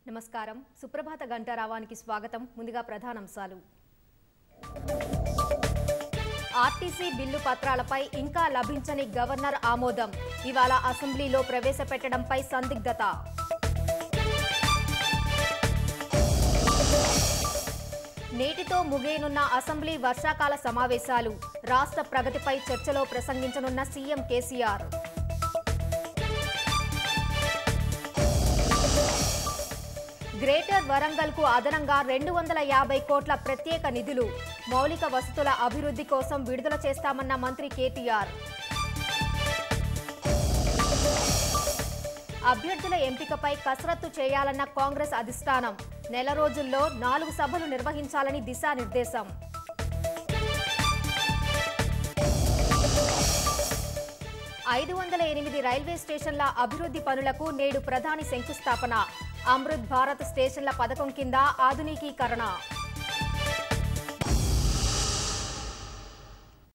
నమస్కారం సుప్రభాత గంటారావానికి స్వాగతం ముందుగా ప్రధానాంశాలు ఆర్టీసీ బిల్లు పత్రాలపై ఇంకా లభించని గవర్నర్ ఆమోదం ఇవాళ అసెంబ్లీలో ప్రవేశపెట్టడంపై సందిగ్ధత నేటితో ముగియనున్న అసెంబ్లీ వర్షాకాల సమావేశాలు రాష్ట్ర ప్రగతిపై చర్చలో ప్రసంగించనున్న సీఎం కేసీఆర్ గ్రేటర్ వరంగల్ కు అదనంగా రెండు వందల యాభై కోట్ల ప్రత్యేక నిధులు మౌలిక వసతుల అభివృద్ధి కోసం విడుదల చేస్తామన్న మంత్రి కేటీఆర్ అభ్యర్థుల ఎంపికపై కసరత్తు చేయాలన్న కాంగ్రెస్ అధిష్టానం నెల రోజుల్లో నాలుగు సభలు నిర్వహించాలని దిశానిర్దేశం ఐదు వందల ఎనిమిది రైల్వే స్టేషన్ల అభివృద్ధి పనులకు నేడు ప్రధాని శంకుస్థాపన అమృత్ భారత్ స్టేషన్ల పథకం కింద ఆధునికీకరణ